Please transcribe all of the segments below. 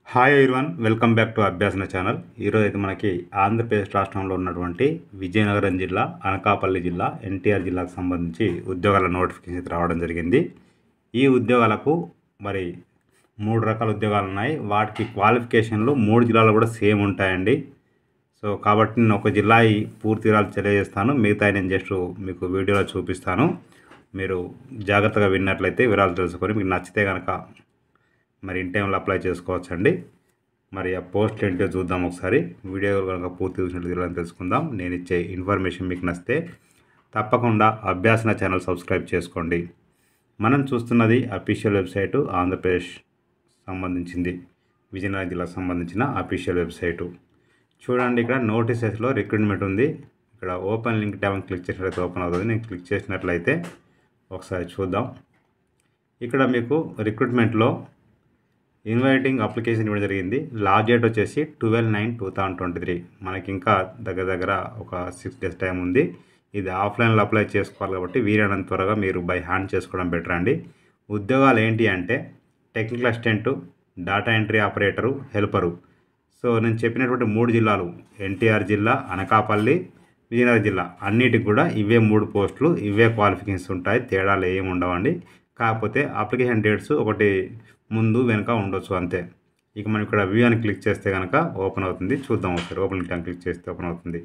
hi everyone welcome back to Abhyasana channel ఈరోజు అయితే మనకి ఆంధ్రప్రదేశ్ రాష్ట్రంలో ఉన్నటువంటి విజయనగరం జిల్లా అనకాపల్లి జిల్లా ఎన్టీఆర్ జిల్లాకు సంబంధించి ఉద్యోగాల నోటిఫికేషన్ అయితే రావడం జరిగింది ఈ ఉద్యోగాలకు మరి మూడు రకాల ఉద్యోగాలు ఉన్నాయి వాటికి క్వాలిఫికేషన్లు మూడు జిల్లాలు కూడా సేమ్ ఉంటాయండి సో కాబట్టి నేను ఒక జిల్లా ఈ పూర్తి వివరాలు తెలియజేస్తాను మిగతా నేను జస్ట్ మీకు వీడియోలో చూపిస్తాను మీరు జాగ్రత్తగా విన్నట్లయితే వివరాలు తెలుసుకొని మీకు నచ్చితే కనుక మరి ఇన్ టైంలో అప్లై చేసుకోవచ్చు అండి మరి ఆ పోస్ట్ ఏంటో చూద్దాం ఒకసారి వీడియో కనుక పూర్తి చూసినట్టు తెలియాలని తెలుసుకుందాం నేను ఇచ్చే ఇన్ఫర్మేషన్ మీకు నచ్చితే తప్పకుండా అభ్యాసన ఛానల్ సబ్స్క్రైబ్ చేసుకోండి మనం చూస్తున్నది అఫీషియల్ వెబ్సైటు ఆంధ్రప్రదేశ్ సంబంధించింది విజయనగరం జిల్లాకు సంబంధించిన అఫీషియల్ వెబ్సైటు చూడండి ఇక్కడ నోటీసెస్లో రిక్రూట్మెంట్ ఉంది ఇక్కడ ఓపెన్ లింక్ ట్యాబ్ క్లిక్ చేసినట్లయితే ఓపెన్ అవుతుంది నేను క్లిక్ చేసినట్లయితే ఒకసారి చూద్దాం ఇక్కడ మీకు రిక్రూట్మెంట్లో ఇన్వైటింగ్ అప్లికేషన్ ఇవ్వడం జరిగింది లాస్ట్ డేట్ వచ్చేసి twelve nine two thousand twenty three మనకి ఇంకా దగ్గర దగ్గర ఒక సిక్స్ డేస్ టైం ఉంది ఇది ఆఫ్లైన్లో అప్లై చేసుకోవాలి కాబట్టి వీలైనంత త్వరగా మీరు బై హ్యాండ్ చేసుకోవడం బెటర్ అండి ఉద్యోగాలు ఏంటి అంటే technical assistant data entry operator helper so నేను చెప్పినటువంటి మూడు జిల్లాలు ఎన్టీఆర్ జిల్లా అనకాపల్లి విజయనగరం జిల్లా అన్నిటికి కూడా ఇవే మూడు పోస్టులు ఇవే క్వాలిఫికేషన్స్ ఉంటాయి తేడాలు ఏమి ఉండవండి కాకపోతే అప్లికేషన్ డేట్స్ ఒకటి ముందు వెనుక ఉండొచ్చు అంతే ఇక మనం ఇక్కడ వ్యూ అని క్లిక్ చేస్తే కనుక ఓపెన్ అవుతుంది చూద్దాం ఒకసారి ఓపెన్ లింక్ అని క్లిక్ చేస్తే ఓపెన్ అవుతుంది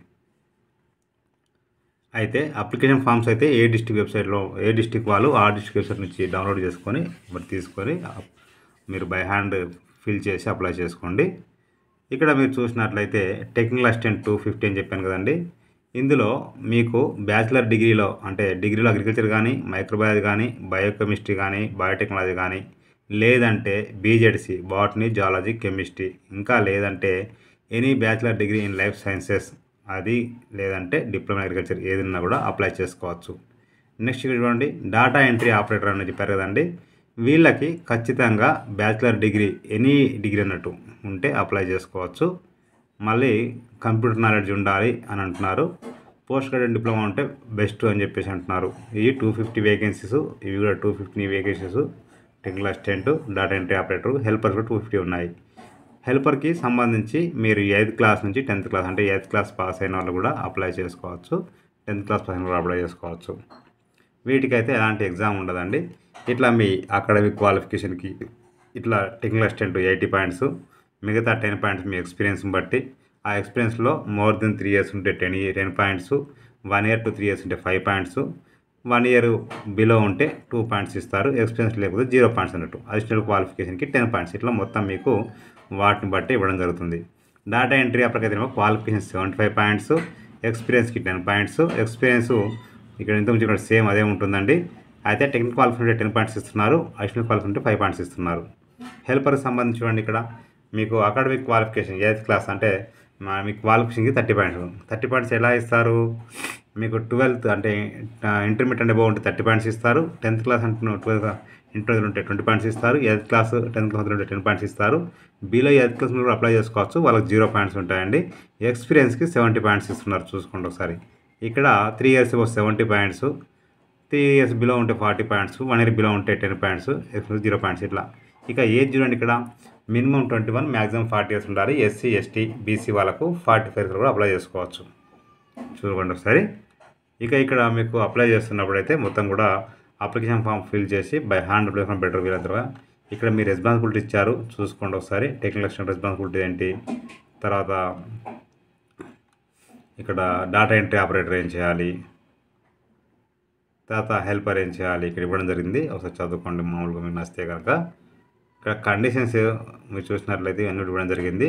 అయితే అప్లికేషన్ ఫామ్స్ అయితే ఏ డిస్టిక్ వెబ్సైట్లో ఏ డిస్టిక్ వాళ్ళు ఆ డిస్టిక్ వెబ్సైట్ నుంచి డౌన్లోడ్ చేసుకొని మరి తీసుకొని మీరు బై హ్యాండ్ ఫిల్ చేసి అప్లై చేసుకోండి ఇక్కడ మీరు చూసినట్లయితే టెక్నికల్ అసిస్టెంట్ టూ ఫిఫ్టీ అని చెప్పాను కదండి ఇందులో మీకు బ్యాచిలర్ డిగ్రీలో అంటే డిగ్రీలో అగ్రికల్చర్ కానీ మైక్రోబయాలజీ కానీ బయోకెమిస్ట్రీ కానీ బయోటెక్నాలజీ కానీ లేదంటే బీజెడ్సి బాటనీ జాలజీ కెమిస్ట్రీ ఇంకా లేదంటే any bachelor degree in life sciences అది లేదంటే డిప్లొమా అగ్రికల్చర్ ఏదన్నా కూడా అప్లై చేసుకోవచ్చు నెక్స్ట్ ఇక్కడ చూడండి డేటా ఎంట్రీ ఆపరేటర్ అని చెప్పారు కదండి వీళ్ళకి ఖచ్చితంగా బ్యాచిలర్ డిగ్రీ ఎనీ డిగ్రీ అన్నట్టు ఉంటే అప్లై చేసుకోవచ్చు మళ్ళీ కంప్యూటర్ నాలెడ్జ్ ఉండాలి అని అంటున్నారు పోస్ట్ గ్రాడ్యుయేట్ డిప్లొమా ఉంటే బెస్ట్ అని చెప్పేసి అంటున్నారు ఇవి టూ ఫిఫ్టీ వేకెన్సీస్ ఇవి కూడా two fifty vacancies technical assistant data entry operator helper కూడా టూ ఫిఫ్టీ ఉన్నాయి హెల్పర్కి సంబంధించి మీరు ఎయిత్ క్లాస్ నుంచి టెన్త్ క్లాస్ అంటే ఎయిత్ క్లాస్ పాస్ అయిన వాళ్ళు కూడా అప్లై చేసుకోవచ్చు టెన్త్ క్లాస్ పాస్ అయిన వాళ్ళు అప్లై చేసుకోవచ్చు వీటికైతే ఎలాంటి ఎగ్జామ్ ఉండదండి ఇట్లా మీ అకాడమిక్ క్వాలిఫికేషన్కి ఇట్లా టెక్నికల్ అసిస్టెంట్ ఎయిటీ పాయింట్స్ మిగతా టెన్ పాయింట్స్ మీ ఎక్స్పీరియన్స్ని బట్టి ఆ ఎక్స్పీరియన్స్లో మోర్ దెన్ త్రీ ఇయర్స్ ఉంటే ten ten points one year to three years ఉంటే five points one year below ఉంటే టూ పాయింట్స్ ఇస్తారు ఎక్స్పీరియన్స్ లేకపోతే జీరో పాయింట్స్ అన్నట్టు అడిషనల్ క్వాలిఫికేషన్కి టెన్ పాయింట్స్ ఇట్లా మొత్తం మీకు వాటిని బట్టి ఇవ్వడం జరుగుతుంది డేటా ఎంట్రీ అప్పటికైతే క్వాలిఫికేషన్ సెవెంటీ ఫైవ్ పాయింట్స్ ఎక్స్పీరియన్స్కి టెన్ పాయింట్స్ ఎక్స్పీరియన్స్ ఇక్కడ ఇంత ఇక్కడ సేమ్ అదే ఉంటుందండి అయితే టెక్నికల్ క్వాలిఫికేషన్ టెన్ పాయింట్స్ ఇస్తున్నారు అడిషనల్ క్వాలిఫికేషన్ ఫైవ్ పాయింట్స్ ఇస్తున్నారు హెల్పర్కి సంబంధించి చూడండి ఇక్కడ మీకు అకాడమిక్ క్వాలిఫికేషన్ ఎయిత్ క్లాస్ అంటే మా మీ క్వాలిఫికేషన్కి థర్టీ పాయింట్స్ థర్టీ పాయింట్స్ ఎలా ఇస్తారు మీకు ట్వెల్త్ అంటే ఇంటర్మీడియట్ అంటే బాగుంటే థర్టీ పాయింట్స్ ఇస్తారు టెన్త్ క్లాస్ అంటే ట్వెల్త్ ఇంటర్ ఉంటే ట్వంటీ పాయింట్స్ ఇస్తారు ఎయిత్ క్లాస్ టెన్త్ క్లాస్ ఉంటే టెన్ పాయింట్స్ ఇస్తారు బీలో ఎయిత్ క్లాస్ కూడా అప్లై చేసుకోవచ్చు వాళ్ళకి జీరో పాయింట్స్ ఉంటాయండి ఎక్స్పీరియన్స్కి సెవెంటీ పాయింట్స్ ఇస్తున్నారు చూసుకోండి ఒకసారి ఇక్కడ three years seventy points three years below ఉంటే forty points one year below ఉంటే ten points experience zero points ఇట్లా ఇక ఏజ్ చూడండి ఇక్కడ minimum twenty one maximum forty years ఉండాలి ఎస్సీ ఎస్టీ బీసీ వాళ్ళకు ఫార్టీ ఫైవ్ కూడా అప్లై చేసుకోవచ్చు చూడండి ఒకసారి ఇక ఇక్కడ మీకు అప్లై చేస్తున్నప్పుడు అయితే మొత్తం కూడా అప్లికేషన్ ఫామ్ ఫిల్ చేసి బై హ్యాండ్ అప్లికేషన్ బెటర్ వీళ్ళందరూ ఇక్కడ మీరు రెస్పాన్సిబిలిటీ ఇచ్చారు చూసుకోండి ఒకసారి టెక్నికల్ అసిస్టెంట్ రెస్పాన్సిబిలిటీ ఏంటి తర్వాత ఇక్కడ డేటా ఎంట్రీ ఆపరేటర్ ఏం చేయాలి తర్వాత హెల్పర్ ఏం చేయాలి ఇక్కడ ఇవ్వడం జరిగింది ఒకసారి చదువుకోండి మామూలుగా మీకు నచ్చితే కనుక ఇక్కడ కండిషన్స్ మీరు చూసినట్లయితే ఇవన్నీ ఇవ్వడం జరిగింది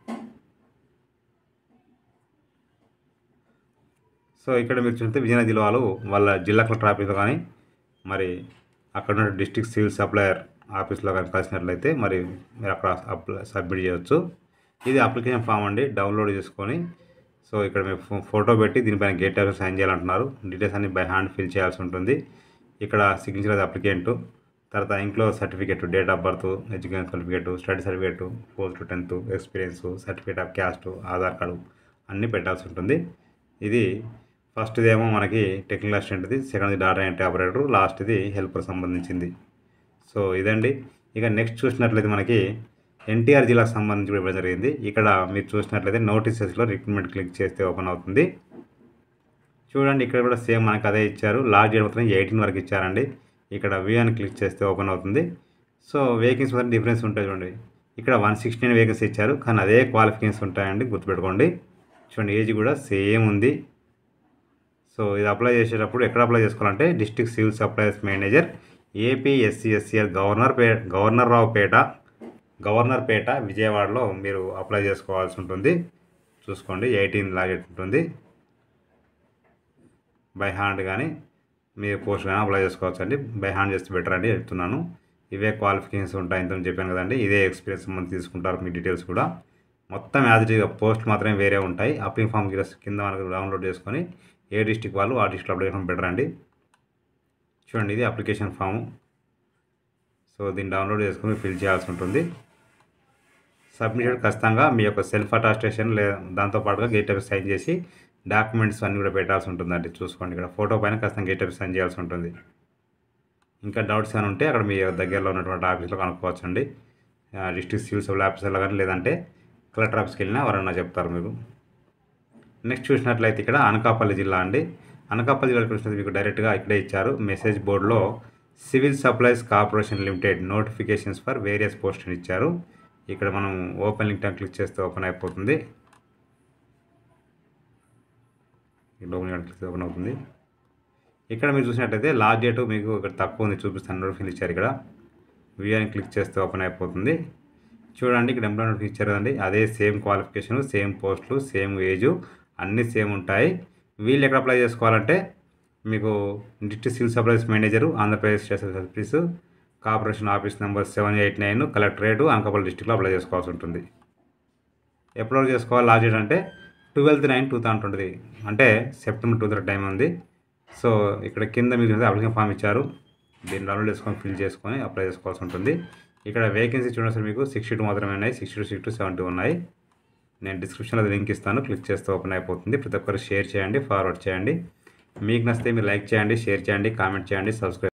సో ఇక్కడ మీరు చూస్తే విజయనగరం జిల్లా వాళ్ళు వాళ్ళ జిల్లా కలెక్టర్ ఆఫీస్లో కానీ మరి అక్కడ ఉన్న డిస్ట్రిక్ట్ సివిల్ సప్లయర్ ఆఫీస్లో కానీ కలిసినట్లయితే మరి మీరు అక్కడ అప్లై సబ్మిట్ చేయొచ్చు ఇది అప్లికేషన్ ఫామ్ అండి డౌన్లోడ్ చేసుకొని సో ఇక్కడ మీరు ఫోటో పెట్టి దీనిపైన గేట్ ఆఫీస్ సైన్ చేయాలంటున్నారు డీటెయిల్స్ అన్ని బై హ్యాండ్ ఫిల్ చేయాల్సి ఉంటుంది ఇక్కడ సిగ్నేచర్ అది అప్లికెంట్ తర్వాత ఇంట్లో certificate date of birth education certificate study certificate fourth tenth experience certificate of caste Aadhaar card అన్నీ పెట్టాల్సి ఉంటుంది ఇది ఫస్ట్ది ఏమో మనకి టెక్నికల్ అసిస్టెంట్ది సెకండ్ది డేటా ఎంట్రీ ఆపరేటర్ లాస్ట్ది హెల్పర్ సంబంధించింది సో ఇదండి ఇక నెక్స్ట్ చూసినట్లయితే మనకి ఎన్టీఆర్ జిల్లాకు సంబంధించి కూడా ఇవ్వడం జరిగింది ఇక్కడ మీరు చూసినట్లయితే నోటీసెస్లో రిక్రూట్మెంట్ క్లిక్ చేస్తే ఓపెన్ అవుతుంది చూడండి ఇక్కడ కూడా సేమ్ మనకు అదే ఇచ్చారు లాస్ట్ డేట్ మాత్రం ఎయిటీన్ వరకు ఇచ్చారండి ఇక్కడ వి అని క్లిక్ చేస్తే ఓపెన్ అవుతుంది సో వేకెన్సీ మాత్రం డిఫరెన్స్ ఉంటాయి చూడండి ఇక్కడ వన్ సిక్స్టీన్ వేకెన్సీ ఇచ్చారు కానీ అదే క్వాలిఫికేషన్స్ ఉంటాయండి గుర్తుపెట్టుకోండి చూడండి ఏజ్ కూడా సేమ్ ఉంది సో ఇది అప్లై చేసేటప్పుడు ఎక్కడ అప్లై చేసుకోవాలంటే district civil supplies manager AP SC SCL Governorpet గవర్నర్ రావుపేట గవర్నర్ పేట విజయవాడలో మీరు అప్లై చేసుకోవాల్సి ఉంటుంది చూసుకోండి ఎయిటీన్ లాగే ఉంటుంది బై హ్యాండ్ కానీ మీరు పోస్ట్ కానీ అప్లై చేసుకోవచ్చు అండి బై హ్యాండ్ చేస్తే బెటర్ అండి చెప్తున్నాను ఇవే క్వాలిఫికేషన్స్ ఉంటాయి ఇంత చెప్పాను కదండి ఇదే ఎక్స్పీరియన్స్ మనం తీసుకుంటారు మీ డీటెయిల్స్ కూడా మొత్తం యాజ్ ఇట్ పోస్ట్ మాత్రమే వేరే ఉంటాయి అప్లింగ్ ఫామ్ కింద మనకు డౌన్లోడ్ చేసుకొని ఏ డిస్టిక్ వాళ్ళు ఆ డిస్టిక్ అప్లై చేయడం బెటర్ అండి చూడండి ఇది అప్లికేషన్ ఫాము సో దీన్ని డౌన్లోడ్ చేసుకొని ఫిల్ చేయాల్సి ఉంటుంది సబ్మిటెడ్ ఖచ్చితంగా మీ యొక్క సెల్ఫ్ అటాస్టేషన్ లే దాంతోపాటుగా గేట్ ఆఫీస్ సైన్ చేసి డాక్యుమెంట్స్ అన్నీ కూడా పెట్టాల్సి ఉంటుందండి చూసుకోండి ఇక్కడ ఫోటో పైన ఖచ్చితంగా గేట్ ఆఫీస్ సైన్ చేయాల్సి ఉంటుంది ఇంకా డౌట్స్ ఏమైనా ఉంటే అక్కడ మీ దగ్గరలో ఉన్నటువంటి ఆఫీస్లో కనుక్కోవచ్చండి డిస్ట్రిక్ట్ సివిల్ సప్లై ఆఫీసర్లో కానీ లేదంటే కలెక్టర్ ఆఫీస్కి వెళ్ళినా ఎవరన్నా చెప్తారు మీరు నెక్స్ట్ చూసినట్లయితే ఇక్కడ అనకాపల్లి జిల్లా అండి అనకాపల్లి జిల్లా చూసినది మీకు డైరెక్ట్గా ఇక్కడే ఇచ్చారు మెసేజ్ బోర్డులో civil supplies corporation limited notifications for various post అని ఇచ్చారు ఇక్కడ మనం ఓపెన్ లింక్ టైం క్లిక్ చేస్తే ఓపెన్ అయిపోతుంది ఓపెన్ క్లిక్ చేస్తే ఓపెన్ అవుతుంది ఇక్కడ మీరు చూసినట్టయితే లాస్ట్ డేట్ మీకు ఇక్కడ తక్కువ ఉంది చూపిస్తాను నోటిఫికేషన్ ఇచ్చారు ఇక్కడ విఆర్ని క్లిక్ చేస్తే ఓపెన్ అయిపోతుంది చూడండి ఇక్కడ ఎంప్లాయ్ నోటిఫికేషన్ ఇచ్చారు కదండి అదే సేమ్ క్వాలిఫికేషన్ సేమ్ పోస్టులు సేమ్ ఏజ్ అన్నీ సేమ్ ఉంటాయి వీళ్ళు ఎక్కడ అప్లై చేసుకోవాలంటే మీకు district civil supplies manager Andhra Pradesh state service corporation office number seven eight nine collectorate Anakapalli డిస్టిక్లో అప్లై చేసుకోవాల్సి ఉంటుంది ఎప్పుడు చేసుకోవాలి లాస్ట్ డేట్ అంటే twelfth nine two thousand twenty అంటే సెప్టెంబర్ టూ థౌసండ్ టైం ఉంది సో ఇక్కడ కింద మీకు అప్లికేషన్ ఫామ్ ఇచ్చారు దీన్ని డౌన్లోడ్ చేసుకొని ఫిల్ చేసుకొని అప్లై చేసుకోవాల్సి ఉంటుంది ఇక్కడ వేకెన్సీ చూడండి సార్ మీకు సిక్స్టీ టూ మాత్రమే ఉన్నాయి sixty two sixty two seventy ఉన్నాయి నేను డిస్క్రిప్షన్లో లింక్ ఇస్తాను క్లిక్ చేస్తే ఓపెన్ అయిపోతుంది ప్రతి ఒక్కరు షేర్ చేయండి ఫార్వర్డ్ చేయండి మీకు నచ్చితే మీరు లైక్ చేయండి షేర్ చేయండి కామెంట్ చేయండి సబ్స్క్రైబ్